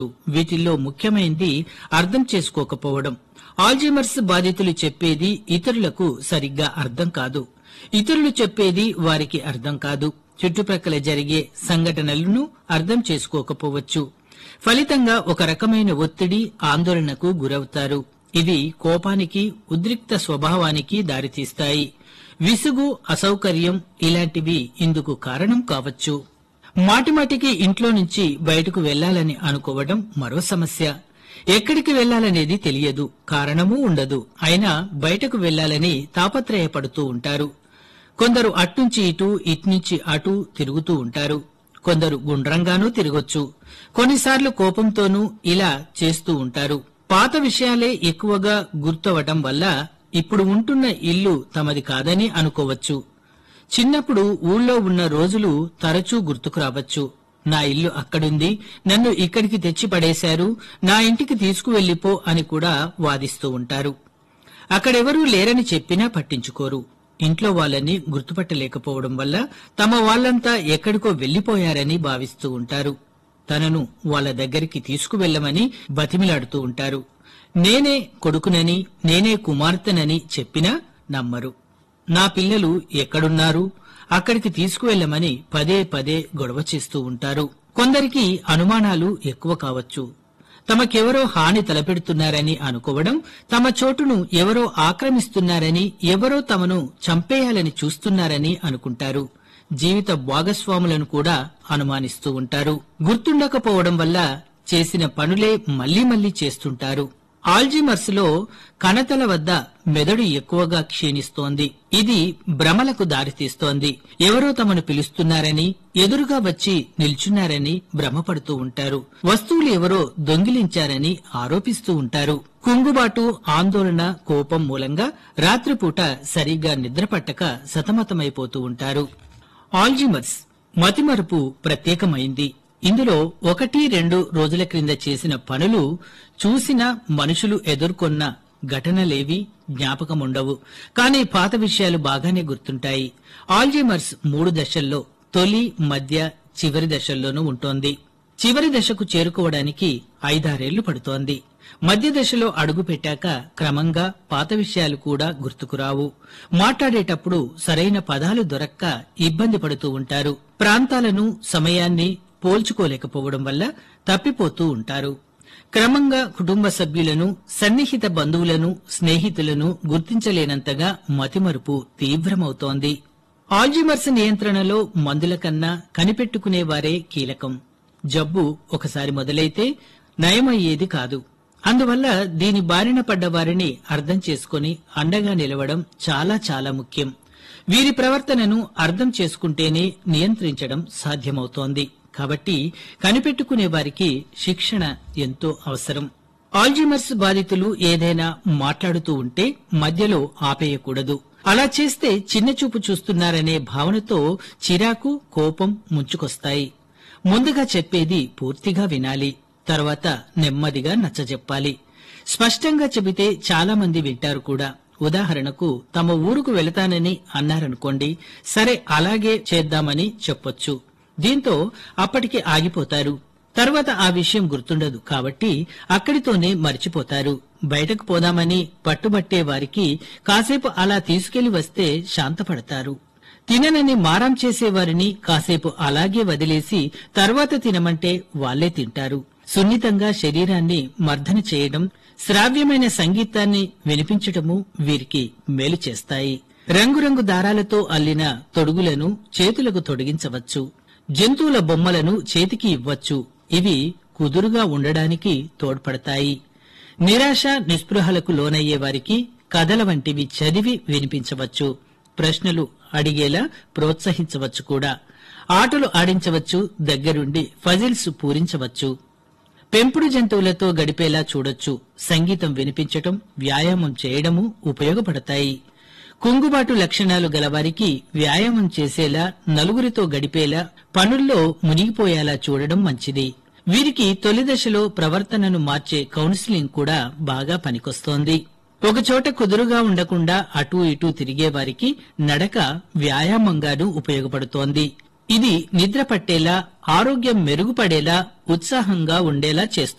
వీటిల్లో ముఖ్యమైనది అర్థం చేసుకోకపోవడం ఆల్జీమర్స్ బాధితులు చెప్పేది ఇతరులకు సరిగ్గా అర్థం కాదు ఇతరులు చెప్పేది వారికి అర్థం కాదు చుట్టుప్రక్కల జరిగే సంఘటనలను అర్థం చేసుకోకపోవచ్చు ఫలితంగా ఒక రకమైన ఒత్తిడి ఆందోళనకు గురవుతారు ఇవి కోపానికి ఉద్రిక్త స్వభావానికి దారితీస్తాయి విసుగు అసౌకర్యం ఇలాంటివి ఇందుకు కారణం కావచ్చు మాటిమాటికి ఇంట్లో నుంచి బయటకు వెళ్లాలని అనుకోవడం మరో సమస్య ఎక్కడికి వెళ్లాలనేది తెలియదు కారణమూ ఉండదు అయినా బయటకు వెళ్లాలని తాపత్రయపడుతూ ఉంటారు కొందరు అట్నుంచి ఇటు ఇట్నుంచి అటు తిరుగుతూ ఉంటారు కొందరు గుండ్రంగానూ తిరగొచ్చు కొన్నిసార్లు కోపంతోనూ ఇలా చేస్తూ ఉంటారు పాత విషయాలే ఎక్కువగా గుర్తవటం వల్ల ఇప్పుడు ఉంటున్న ఇల్లు తమది కాదని అనుకోవచ్చు చిన్నప్పుడు ఊళ్ళో ఉన్న రోజులు తరచూ గుర్తుకు రావచ్చు నా ఇల్లు అక్కడుంది నన్ను ఇక్కడికి తెచ్చి పడేశారు నా ఇంటికి తీసుకువెళ్లిపో అని కూడా వాదిస్తూ ఉంటారు అక్కడెవరూ లేరని చెప్పినా పట్టించుకోరు ఇంట్లో వాళ్ళని గుర్తుపట్టలేకపోవడం వల్ల తమ వాళ్ళంతా ఎక్కడికో వెళ్లిపోయారని భావిస్తూ ఉంటారు తనను వాళ్ళ దగ్గరికి తీసుకువెళ్లమని బతిమిలాడుతూ ఉంటారు నేనే కొడుకునని నేనే కుమార్తెనని చెప్పినా నమ్మరు నా పిల్లలు ఎక్కడున్నారు అక్కడికి తీసుకువెళ్లమని పదే పదే గొడవ చేస్తూ ఉంటారు కొందరికి అనుమానాలు ఎక్కువ కావచ్చు తమకెవరో హాని తలపెడుతున్నారని అనుకోవడం తమ చోటును ఎవరో ఆక్రమిస్తున్నారని ఎవరో తమను చంపేయాలని చూస్తున్నారని అనుకుంటారు జీవిత భాగస్వాములను కూడా అనుమానిస్తూ ఉంటారు గుర్తుండకపోవడం వల్ల చేసిన పనులే మళ్లీ మళ్లీ చేస్తుంటారు ఆల్జిమర్స్ లో కణతల వద్ద మెదడు ఎక్కువగా క్షీణిస్తోంది ఇది భ్రమలకు దారితీస్తోంది ఎవరో తమను పిలుస్తున్నారని ఎదురుగా వచ్చి నిల్చున్నారని భ్రమపడుతూ ఉంటారు వస్తువులు ఎవరో దొంగిలించారని ఆరోపిస్తూ ఉంటారు కుంగుబాటు ఆందోళన కోపం మూలంగా రాత్రిపూట సరిగ్గా నిద్రపట్టక సతమతమైపోతూ ఉంటారు ఆల్జిమర్స్ మతిమరుపు ప్రత్యేకమైంది ఇందులో ఒకటి రెండు రోజుల క్రింద చేసిన పనులు చూసిన మనుషులు ఎదుర్కొన్న ఘటనలేవి జ్ఞాపకముండవు కానీ పాత విషయాలు బాగానే గుర్తుంటాయి ఆల్జీమర్స్ మూడు దశల్లో తొలి మధ్య చివరి దశల్లోనూ ఉంటోంది చివరి దశకు చేరుకోవడానికి ఐదారేళ్లు పడుతోంది మధ్య దశలో అడుగు పెట్టాక క్రమంగా పాత విషయాలు కూడా గుర్తుకురావు మాట్లాడేటప్పుడు సరైన పదాలు దొరక్క ఇబ్బంది పడుతూ ఉంటారు ప్రాంతాలను సమయాన్ని పోల్చుకోలేకపోవడం వల్ల తప్పిపోతూ ఉంటారు క్రమంగా కుటుంబ సభ్యులను సన్నిహిత బంధువులను స్నేహితులను గుర్తించలేనంతగా మతిమరుపు తీవ్రమవుతోంది ఆల్జిమర్స్ నియంత్రణలో మందుల కన్నా కనిపెట్టుకునేవారే కీలకం జబ్బు ఒకసారి మొదలైతే నయమయ్యేది కాదు అందువల్ల దీని బారిన పడ్డ వారిని అర్థం చేసుకుని అండగా నిలవడం చాలా చాలా ముఖ్యం వీరి ప్రవర్తనను అర్థం చేసుకుంటేనే నియంత్రించడం సాధ్యమవుతోంది కాబట్టి కనిపెట్టుకునే వారికి శిక్షణ ఎంతో అవసరం ఆల్జిమర్స్ బాధితులు ఏదైనా మాట్లాడుతూ ఉంటే మధ్యలో ఆపేయకూడదు అలా చేస్తే చిన్నచూపు చూస్తున్నారనే భావనతో చిరాకు కోపం ముంచుకొస్తాయి ముందుగా చెప్పేది పూర్తిగా వినాలి తర్వాత నెమ్మదిగా నచ్చజెప్పాలి స్పష్టంగా చెబితే చాలా మంది వింటారు కూడా ఉదాహరణకు తమ ఊరుకు వెళతానని అన్నారనుకోండి సరే అలాగే చేద్దామని చెప్పొచ్చు దీంతో అప్పటికి ఆగిపోతారు తర్వాత ఆ విషయం గుర్తుండదు కాబట్టి అక్కడితోనే మర్చిపోతారు బయటకు పోదామని పట్టుబట్టే వారికి కాసేపు అలా తీసుకెళ్లి వస్తే శాంతపడతారు తిననని మారం చేసేవారిని కాసేపు అలాగే వదిలేసి తర్వాత తినమంటే వాళ్లే తింటారు సున్నితంగా శరీరాన్ని మర్దన చేయడం శ్రావ్యమైన సంగీతాన్ని వినిపించటము వీరికి మేలు చేస్తాయి రంగురంగు దారాలతో అల్లిన తొడుగులను చేతులకు తొడిగించవచ్చు జంతువుల బొమ్మలను చేతికి ఇవ్వచ్చు ఇవి కుదురుగా ఉండడానికి తోడ్పడతాయి నిరాశ నిస్పృహలకు లోనయ్యే వారికి కథల వంటివి చదివి వినిపించవచ్చు ప్రశ్నలు అడిగేలా ప్రోత్సహించవచ్చు కూడా ఆటలు ఆడించవచ్చు దగ్గరుండి ఫజిల్స్ పూరించవచ్చు పెంపుడు జంతువులతో గడిపేలా చూడొచ్చు సంగీతం వినిపించటం వ్యాయామం చేయడము ఉపయోగపడతాయి కుంగుబాటు లక్షణాలు గలవారికి వ్యాయామం చేసేలా నలుగురితో గడిపేలా పనుల్లో మునిగిపోయేలా చూడడం మంచిది వీరికి తొలి దశలో ప్రవర్తనను మార్చే కౌన్సిలింగ్ కూడా బాగా పనికొస్తోంది ఒకచోట కుదురుగా ఉండకుండా అటూ ఇటూ తిరిగే వారికి నడక వ్యాయామంగానూ ఉపయోగపడుతోంది ఇది నిద్ర పట్టేలా ఆరోగ్యం మెరుగుపడేలా ఉత్సాహంగా ఉండేలా చేస్తుంది